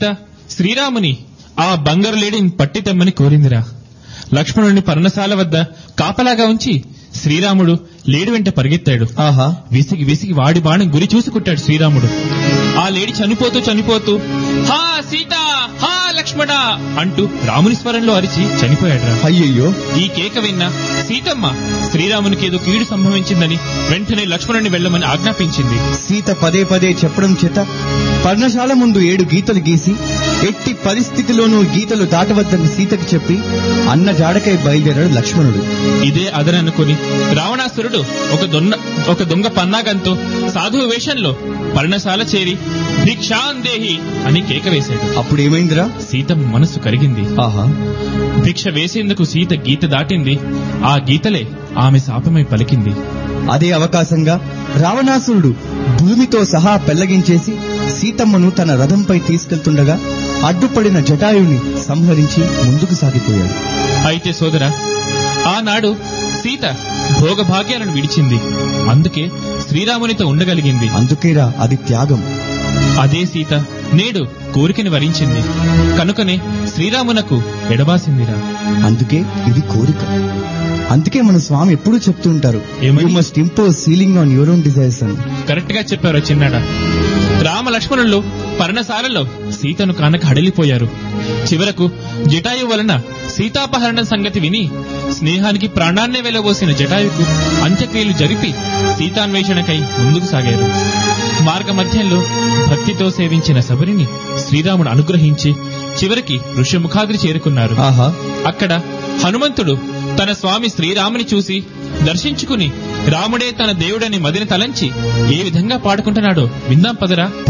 సీత శ్రీరాముని ఆ బంగారు లేడిని పట్టి తెమ్మని కోరిందిరా లక్ష్మణుని పర్ణశాల వద్ద కాపలాగా ఉంచి శ్రీరాముడు లేడి వెంట పరిగెత్తాడు ఆహా విసిగి విసిగి వాడి బాణం గురి చూసి కుట్టాడు శ్రీరాముడు ఆ లేడి చనిపోతూ చనిపోతూ హా సీత హా లక్ష్మణ అంటూ రాముని స్వరంలో అరిచి చనిపోయాడురా అయ్యయ్యో ఈ కేక విన్న సీతమ్మ శ్రీరామునికి ఏదో కీడు సంభవించిందని వెంటనే లక్ష్మణుని వెళ్ళమని ఆజ్ఞాపించింది సీత పదే పదే చెప్పడం చేత పర్ణశాల ముందు ఏడు గీతలు గీసి ఎట్టి పరిస్థితిలోనూ గీతలు దాటవద్దని సీతకి చెప్పి అన్న జాడకై బయలుదేరాడు లక్ష్మణుడు ఇదే అదననుకుని రావణాసురుడు ఒక దొన్న ఒక దొంగ పన్నాగంతో సాధువు వేషంలో పర్ణశాల చేరి భిక్షాందేహి అని కేక వేశాడు అప్పుడు ఏమైందిరా సీతమ్మ మనసు కరిగింది ఆహా భిక్ష వేసేందుకు సీత గీత దాటింది ఆ గీతలే ఆమె శాపమై పలికింది అదే అవకాశంగా రావణాసురుడు భూమితో సహా పెళ్లగించేసి సీతమ్మను తన రథంపై తీసుకెళ్తుండగా అడ్డుపడిన జటాయుని సంహరించి ముందుకు సాగిపోయాడు అయితే సోదర ఆనాడు సీత భోగభాగ్యాలను విడిచింది అందుకే శ్రీరామునితో ఉండగలిగింది అందుకేరా అది త్యాగం అదే సీత నేడు కోరికని వరించింది కనుకనే శ్రీరామునకు ఎడబాసిందిరా అందుకే ఇది కోరిక అందుకే మన స్వామి ఎప్పుడూ చెప్తూ ఉంటారు ఏమని? You must impose ceiling on your own desires అని కరెక్ట్ గా చెప్పారు చిన్నాడ రామ లక్ష్మణులు పర్ణశాలలో సీతను కానక హడలిపోయారు చివరకు జటాయు వలన సీతాపహరణం సంగతి విని స్నేహానికి ప్రాణాన్నే వెలబోసిన జటాయుకు అంత్యక్రియలు జరిపి సీతాన్వేషణకై ముందుకు సాగారు మార్గ మధ్యంలో భక్తితో సేవించిన శబరిని శ్రీరాముడు అనుగ్రహించి చివరికి ఋష్యముఖాద్రి చేరుకున్నారు ఆహా అక్కడ హనుమంతుడు తన స్వామి శ్రీరాముని చూసి దర్శించుకుని రాముడే తన దేవుడని మదిని తలంచి ఏ విధంగా పాడుకుంటున్నాడో విందాం పదరా